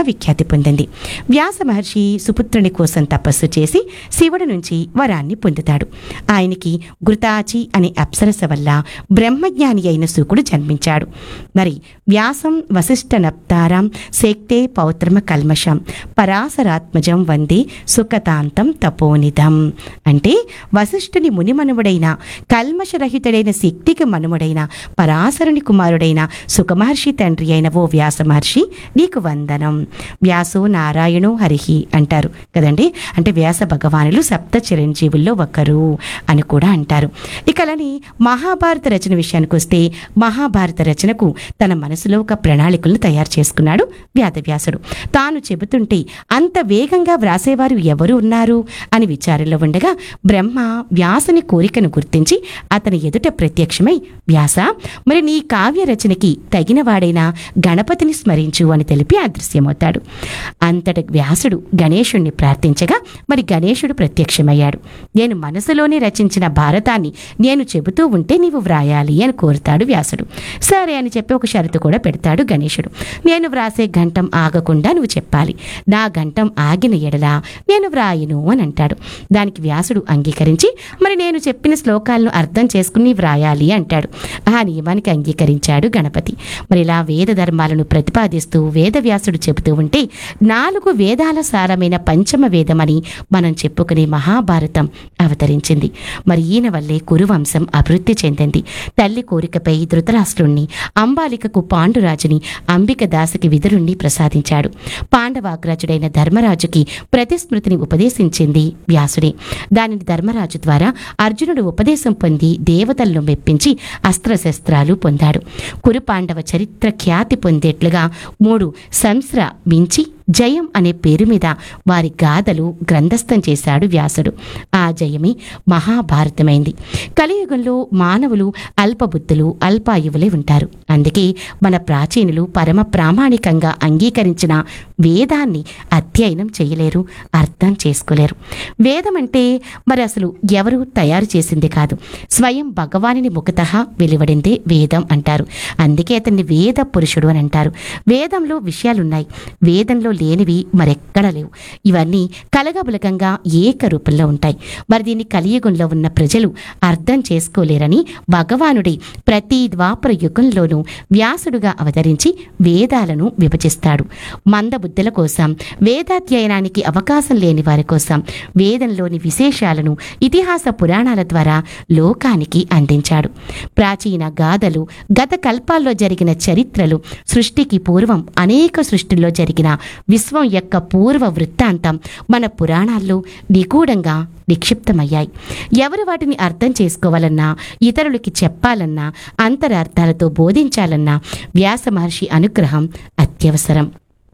విఖ్యాతి పొందింది వ్యాస మహర్షి సుపుత్రుని కోసం తపస్సు చేసి శివుడి నుంచి వరాన్ని పొందుతాడు ఆయనకి గురుతాచి అనే అప్సరస వల్ల బ్రహ్మజ్ఞాని అయిన శుకుడు జన్మించాడు మరి వ్యాసం వశిష్ఠ నప్తారాం శక్తే పౌత్రమ కల్మషం పరాశరాత్మజం వందే సుఖతాంతం తపోనిధం అంటే వశిష్ఠుని మునిమనువుడైన కల్మషరహితుడైన శక్తికి మనుముడైన పరాశరుని కుమారుడైన సుఖమహర్షి తండ్రి అయిన ఓ వ్యాస మహర్షి నీకు వందనం వ్యాసో నారాయణో హరిహి అంటారు కదండి అంటే వ్యాస భగవానులు సప్త చిరంజీవుల్లో ఒకరు అని కూడా అంటారు ఇకలని మహాభారత రచన విషయానికి వస్తే మహాభారత రచనకు తన మనసులో ఒక ప్రణాళికలను తయారు చేసుకున్నాడు వ్యాధవ్యాసుడు తాను చెబుతుంటే అంత వేగంగా వ్రాసేవారు ఎవరు ఉన్నారు అని విచారంలో ఉండగా బ్రహ్మ వ్యాసుని కోరికను గుర్తించి అతని ఎదుట ప్రత్యక్షమై వ్యాస మరి నీ కావ్య రచనకి తగిన వాడైన గణపతిని స్మరించు అని తెలిపి అదృశ్యమవుతాడు అంతట వ్యాసుడు గణేశుణ్ణి ప్రార్థించగా మరి గణేశుడు ప్రత్యక్షమయ్యాడు నేను మనసులోనే రచించిన భారతాన్ని నేను చెబుతూ ఉంటే నీవు వ్రాయాలి అని కోరుతాడు వ్యాసుడు సరే అని చెప్పి ఒక షరతు కూడా పెడతాడు గణేశుడు నేను వ్రాసే గంటం ఆగకుండా నువ్వు చెప్పాలి నా గంటం ఆగిన ఎడల నేను వ్రాయను అని అంటాడు దానికి వ్యాసుడు అంగీకరించి మరి నేను చెప్పిన శ్లోకాలను అర్థం చేసుకుని వ్రాయాలి అంటాడు ఆ నియమానికి అంగీకరించాడు గణపతి మరి ఇలా వేద ధర్మాలను ప్రతిపాదిస్తూ వేదవ్యాసుడు చెబుతూ ఉంటే నాలుగు వేదాల సారమైన పంచమ వేదమని మనం చెప్పుకునే మహాభారతం అవతరించింది మరి ఈయన వల్లే కురువంశం అభివృద్ధి చెందింది తల్లి కోరికపై ధృతరాష్ట్రుణ్ణి అంబాలికకు పాండురాజుని అంబిక దాసికి విదురుణ్ణి ప్రసాదించాడు పాండవాగ్రాజుడైన ధర్మరాజుకి ప్రతిస్మృతిని ఉపదేశించింది వ్యాసుడే దానిని ధర్మరాజు ద్వారా అర్జునుడు ఉపదేశం పొంది దేవతలను మెప్పించి అస్త్రశస్త్రాలు పొందాడు కురు పాండవ చరిత్ర ఖ్యాతి పొందేట్లుగా మూడు సంస్ర మించి జయం అనే పేరు మీద వారి గాథలు గ్రంథస్థం చేశాడు వ్యాసుడు ఆ జయమే మహాభారతమైంది కలియుగంలో మానవులు అల్పబుద్ధులు అల్పాయువులే ఉంటారు అందుకే మన ప్రాచీనులు పరమ ప్రామాణికంగా అంగీకరించిన వేదాన్ని అధ్యయనం చేయలేరు అర్థం చేసుకోలేరు వేదం అంటే మరి అసలు ఎవరు తయారు చేసింది కాదు స్వయం భగవానుని ముఖత వెలువడిందే వేదం అంటారు అందుకే అతన్ని వేద పురుషుడు అని అంటారు వేదంలో విషయాలున్నాయి వేదంలో లేనివి మరెక్కడ లేవు ఇవన్నీ కలగబులకంగా ఏకరూపంలో ఉంటాయి మరి దీన్ని కలియుగంలో ఉన్న ప్రజలు అర్థం చేసుకోలేరని భగవానుడి ప్రతి ద్వాపర యుగంలోనూ వ్యాసుడుగా అవతరించి వేదాలను విభజిస్తాడు మందబుద్ధుల కోసం వేదాధ్యయనానికి అవకాశం లేని వారి కోసం వేదంలోని విశేషాలను ఇతిహాస పురాణాల ద్వారా లోకానికి అందించాడు ప్రాచీన గాథలు గత కల్పాల్లో జరిగిన చరిత్రలు సృష్టికి పూర్వం అనేక సృష్టిల్లో జరిగిన విశ్వం యొక్క పూర్వ వృత్తాంతం మన పురాణాల్లో నిగూఢంగా నిక్షిప్తమయ్యాయి ఎవరు వాటిని అర్థం చేసుకోవాలన్నా ఇతరులకి చెప్పాలన్నా అంతరార్థాలతో బోధించాలన్నా వ్యాస మహర్షి అనుగ్రహం అత్యవసరం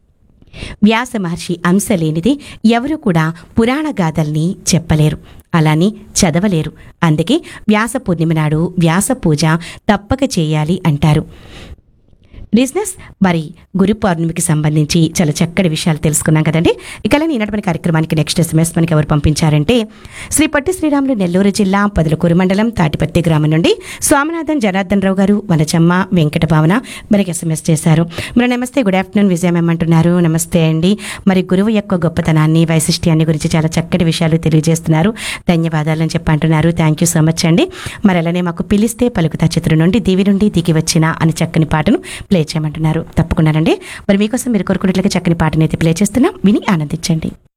వ్యాస మహర్షి అంశ లేనిది ఎవరు కూడా పురాణ గాథల్ని చెప్పలేరు అలాని చదవలేరు అందుకే వ్యాస పూర్ణిమ నాడు వ్యాస పూజ తప్పక చేయాలి అంటారు బిజినెస్ మరి గురు పౌర్ణమికి సంబంధించి చాలా చక్కటి విషయాలు తెలుసుకున్నాం కదండి ఇక ఈనాటి మన కార్యక్రమానికి నెక్స్ట్ ఎస్ఎంఎస్ మనకి ఎవరు పంపించారంటే శ్రీ పట్టి శ్రీరాములు నెల్లూరు జిల్లా పదులకూరు మండలం తాటిపత్తి గ్రామం నుండి స్వామినాథన్ జనార్దన్ రావు గారు వనచమ్మ వెంకట భావన మనకి ఎస్ఎంఎస్ చేశారు మరి నమస్తే గుడ్ ఆఫ్టర్నూన్ విజయం ఏమంటున్నారు నమస్తే అండి మరి గురువు యొక్క గొప్పతనాన్ని వైశిష్ట్యాన్ని గురించి చాలా చక్కటి విషయాలు తెలియజేస్తున్నారు ధన్యవాదాలని చెప్పి అంటున్నారు థ్యాంక్ యూ సో మచ్ అండి మరి అలానే మాకు పిలిస్తే పలుకుతా చిత్రం నుండి దివి నుండి దిగి వచ్చిన అని చక్కని పాటను ప్లే చేయమంటున్నారు తప్పకుండానండి మరి మీకోసం మీరు కోరుకున్నట్లుగా చక్కని పాటనైతే ప్లే చేస్తున్నాం విని ఆనందించండి